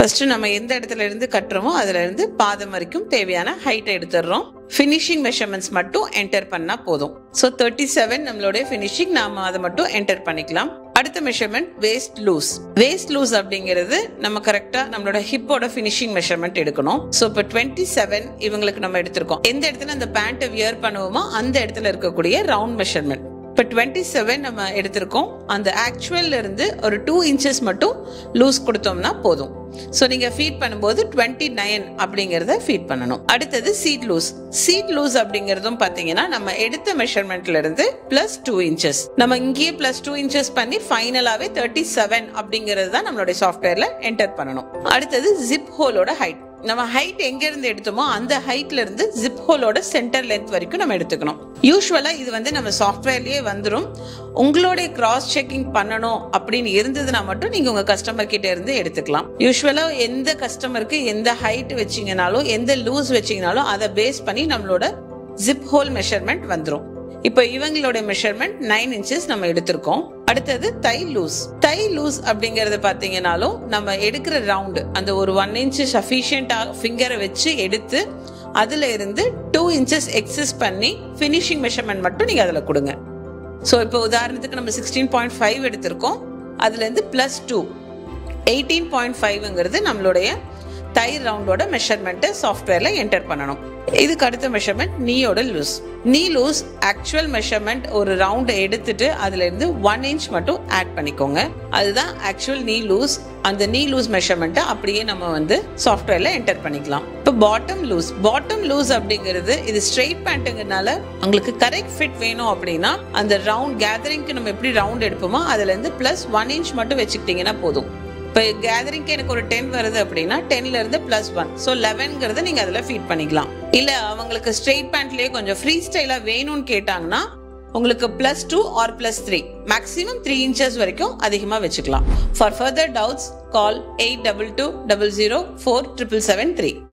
first நம்ம எந்த இடத்துல இருந்து கட்டுறோமோ அதுல இருந்து பாதம் வரைக்கும் தேவையான ஹைட்டை எடுத்துடுறோம் ஃபினிஷிங் மெஷர்மெண்ட்ஸ் மட்டும் என்டர் பண்ணா போதும் ஸோ தேர்ட்டி செவன் நம்மளுடைய ஃபினிஷிங் நாம அதை மட்டும் என்டர் பண்ணிக்கலாம் அடுத்த measurement waist loose waist loose அப்படிங்கிறது நம்ம கரெக்டா நம்மளோட ஹிப்போட ஃபினிஷிங் மெஷர்மெண்ட் எடுக்கணும் ஸோ இப்போ டுவெண்ட்டி செவன் இவங்களுக்கு நம்ம எடுத்திருக்கோம் எந்த இடத்துல அந்த பேண்ட்டை வியர் பண்ணுவோமோ அந்த இடத்துல இருக்கக்கூடிய ரவுண்ட் மெஷர்மெண்ட் இப்போ டுவெண்ட்டி செவன் நம்ம எடுத்திருக்கோம் அந்த ஆக்சுவல்ல இருந்து ஒரு டூ இன்ச்சஸ் மட்டும் லூஸ் கொடுத்தோம்னா போதும் ஸோ நீங்க ஃபீட் பண்ணும்போது டுவெண்ட்டி நைன் அப்படிங்கிறத ஃபீட் பண்ணணும் அடுத்தது சீட் லூஸ் சீட் லூஸ் அப்படிங்கிறதும் பார்த்தீங்கன்னா நம்ம எடுத்த மெஷர்மெண்ட்ல இருந்து பிளஸ் டூ இன்ச்சஸ் நம்ம இங்கேயே பிளஸ் டூ இன்ச்சஸ் பண்ணி ஃபைனலாவே தேர்ட்டி செவன் அப்படிங்கிறது தான் நம்மளுடைய சாஃப்ட்வேர்ல என்டர் பண்ணணும் அடுத்தது ஜிப் ஹோலோட ஹைட் நம்ம ஹைட் எங்க இருந்து எடுத்தோமோ அந்த ஹைட்ல இருந்து ஜிப் ஹோலோட சென்டர் லென்த் வரைக்கும் நம்ம எடுத்துக்கணும் யூஸ்வலா இது வந்து நம்ம சாஃப்ட்வேர்லயே வந்துடும் உங்களுடைய கிராஸ் செக்கிங் பண்ணணும் அப்படின்னு இருந்ததுன்னா மட்டும் நீங்க உங்க கஸ்டமர் கிட்ட இருந்து எடுத்துக்கலாம் யூஸ்வலா எந்த கஸ்டமருக்கு எந்த ஹைட் வச்சீங்கனாலும் எந்த லூஸ் வச்சீங்கனாலும் அதை பேஸ் பண்ணி நம்மளோட ஜிப் ஹோல் மெஷர்மெண்ட் வந்துடும் இப்போ இவங்களோட மெஷர்மெண்ட் நைன் இன்ச்சஸ் நம்ம எடுத்திருக்கோம் அடுத்தது தை லூஸ் தை லூஸ் அப்படிங்கறது பாத்தீங்கன்னாலும் நம்ம எடுக்கிற ரவுண்டு அந்த ஒரு ஒன் இன்ச் சஃபிஷியண்டா ஃபிங்கரை வச்சு எடுத்து அதுல இருந்து டூ இன்ச்சஸ் எக்ஸஸ் பண்ணி ஃபினிஷிங் மெஷர்மெண்ட் மட்டும் நீங்க அதுல கொடுங்க ஸோ இப்போ உதாரணத்துக்கு நம்ம சிக்ஸ்டீன் பாயிண்ட் ஃபைவ் எடுத்திருக்கோம் அதுல இருந்து பிளஸ் டூ எயிட்டீன் பாயிண்ட் ஃபைவ்ங்கிறது நம்மளுடைய தை ரவுண்டோட மெஷர்மெண்ட்டை சாஃப்ட்வேர்ல என்டர் பண்ணணும் இதுக்கு அடுத்த மெஷர்மெண்ட் நீயோட loose knee loose actual measurement ஒரு ரவுண்டை எடுத்துட்டு அதுல இருந்து ஒன் இன்ச் மட்டும் ஆட் பண்ணிக்கோங்க அதுதான் ஆக்சுவல் நீ லூஸ் அந்த நீ லூஸ் மெஷர்மெண்ட்டை அப்படியே நம்ம வந்து சாஃப்ட்வேர்ல என்டர் பண்ணிக்கலாம் இப்போ பாட்டம் லூஸ் பாட்டம் லூஸ் அப்படிங்கிறது இது ஸ்ட்ரெயிட் பேண்ட்டுங்கிறனால உங்களுக்கு கரெக்ட் ஃபிட் வேணும் அப்படின்னா அந்த ரவுண்ட் கேதரிங்க்கு நம்ம எப்படி ரவுண்ட் எடுப்போமோ அதுல இருந்து பிளஸ் ஒன் இன்ச் மட்டும் வச்சுக்கிட்டீங்கன்னா போதும் இப்போ கேதரிங்க்கு எனக்கு ஒரு டென் வருது அப்படின்னா டென்ல இருந்து பிளஸ் ஒன் ஸோ லெவன்ங்கிறத நீங்க அதுல ஃபீட் பண்ணிக்கலாம் இல்ல அவங்களுக்கு ஸ்ட்ரெயிட் பேண்ட்லயே கொஞ்சம் ஃப்ரீ ஸ்டைலா வேணும்னு கேட்டாங்கன்னா உங்களுக்கு plus two or plus three maximum three inches வரைக்கும் அதிகமாக வச்சுக்கலாம் for further doubts call eight double two double zero four triple seven three